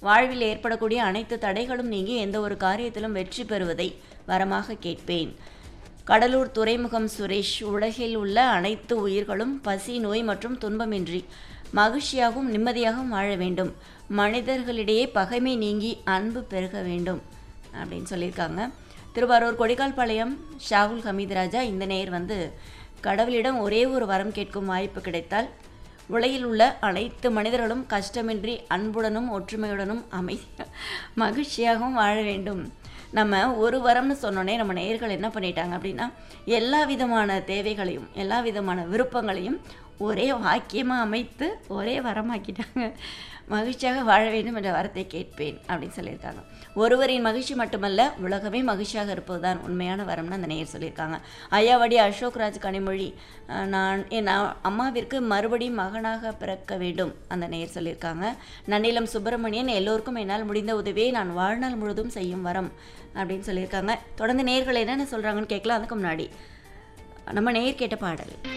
வாழ்வில் ஏற்படக்கூடிய அனைத்து தடைகளும் நீங்கி எந்த ஒரு காரியத்திலும் வெற்றி பெறுவதை வரமாக கேட்பேன் கடலூர் துறைமுகம் சுரேஷ் உலகில் உள்ள அனைத்து உயிர்களும் பசி நோய் மற்றும் துன்பமின்றி மகிழ்ச்சியாகவும் நிம்மதியாகவும் வாழ வேண்டும் மனிதர்களிடையே பகைமை நீங்கி அன்பு பெருக வேண்டும் அப்படின்னு சொல்லியிருக்காங்க திருவாரூர் கொடிக்கால்பாளையம் ஷாகுல் ஹமீத் ராஜா இந்த நேர் வந்து கடவுளிடம் ஒரே ஒரு வரம் கேட்கும் வாய்ப்பு கிடைத்தால் உலகில் உள்ள அனைத்து மனிதர்களும் கஷ்டமின்றி அன்புடனும் ஒற்றுமையுடனும் அமைதி மகிழ்ச்சியாகவும் வாழ வேண்டும் நம்ம ஒரு வரம்னு சொன்னோன்னே நம்ம நேயர்கள் என்ன பண்ணிட்டாங்க அப்படின்னா எல்லா விதமான தேவைகளையும் எல்லா விதமான விருப்பங்களையும் ஒரே வாக்கியமாக அமைத்து ஒரே வரமாக்கிட்டாங்க மகிழ்ச்சியாக வாழ வேண்டும் என்ற வரத்தை கேட்பேன் அப்படின்னு சொல்லியிருக்காங்க ஒருவரின் மகிழ்ச்சி மட்டுமல்ல உலகமே மகிழ்ச்சியாக இருப்பதுதான் உண்மையான வரம்னு அந்த நேயர் சொல்லியிருக்காங்க ஐயாவடி அசோக் ராஜ் கனிமொழி அஹ், நான் என் அ- அம்மாவிற்கு மறுபடியும் மகனாக பிறக்க வேண்டும் அந்த நேயர் சொல்லியிருக்காங்க நன்னிலம் சுப்பிரமணியன் எல்லோருக்கும் என்னால் முடிந்த உதவியை நான் வாழ்நாள் முழுதும் செய்யும் வரம் அப்படின்னு சொல்லியிருக்காங்க தொடர்ந்து நேயர்கள் என்னென்ன சொல்கிறாங்கன்னு கேட்கலாம் அதுக்கு முன்னாடி நம்ம நேயர் கேட்ட பாடல்